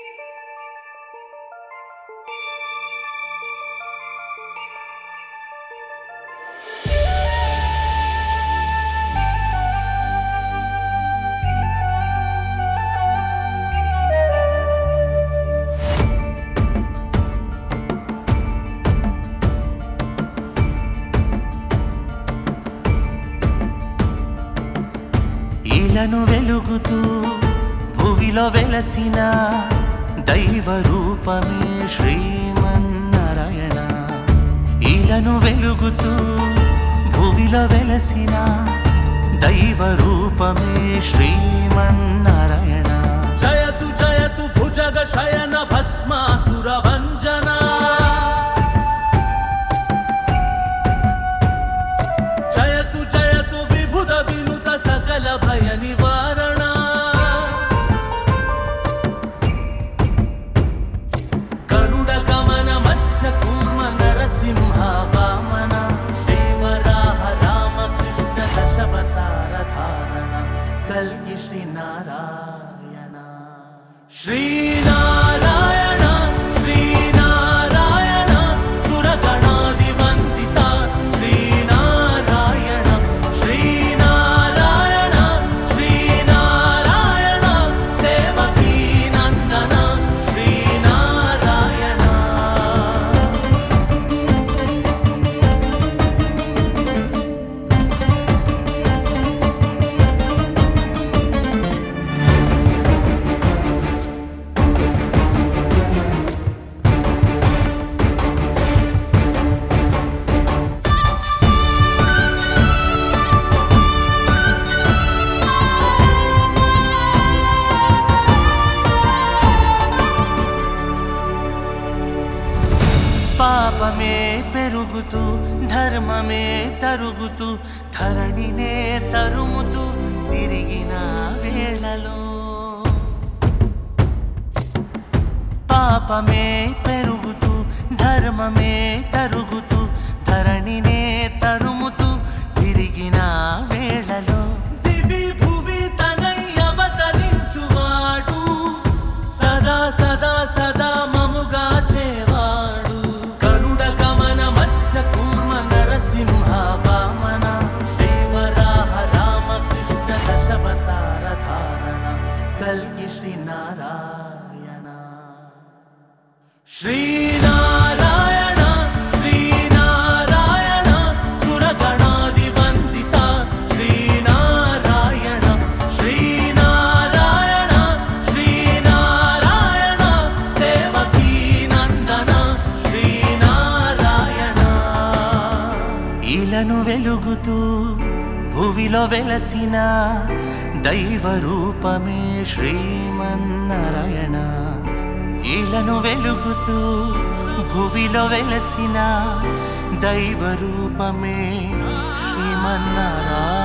ఇలను వెలుగుతూ భువిలో వెలసిన దైవ రూపమే శ్రీమన్నారాయణ ఇలను వెలుగుతూ భువిలో వెలసిన దైవ రూపమే శ్రీమన్నారాయణ జయతు జయతు భుజగ శయన భస్మాసుర భంజన జయతు జయతు విభుద వినుత సకల భయ నివారణ గరుడ గమన మత్స్య కూర్మ నరసింహ వామన శ్రీవరాహ రామకృష్ణ దశవతార ధారణ కల్కి శ్రీనారాయణ శ్రీనారాయణ శ్రీనారాయణ సురగణాది వందిత శ్రీనారాయణ శ్రీనారాయణ శ్రీనారాయణ దేవకీ నందన శ్రీనారాయణ పాపమే పెరుగుతూ ధర్మమే తరుగుతూ ధరణినే తరుముతూ తిరిగిన వేళలో పాపమే పెరుగుతూ ధర్మమే తరుగుతూ ధరణినే తరుముతూ తిరిగిన వేళలో దివి భువి తనై అవతరించువాడు సదా సదా సదా మముగా చేవాడు గరుడ గమన మత్స్య కూర్మ నరసింహ వామన శ్రీవరాహ రామకృష్ణ దశవతార ధారణ కల్కి శ్రీనారాయణ శ్రీనారాయణ శ్రీనారాయణ సురగణాది వందిత శ్రీనారాయణ శ్రీనారాయణ శ్రీనారాయణ దేవకీ నందన శ్రీనారాయణ ఇలను వెలుగుతూ భువిలో వెలసిన దైవ రూపమే శ్రీమన్నారాయణ ఇలను వెలుగుతూ భువిలో వెలసిన దైవ రూపమే శ్రీమన్నారాయణ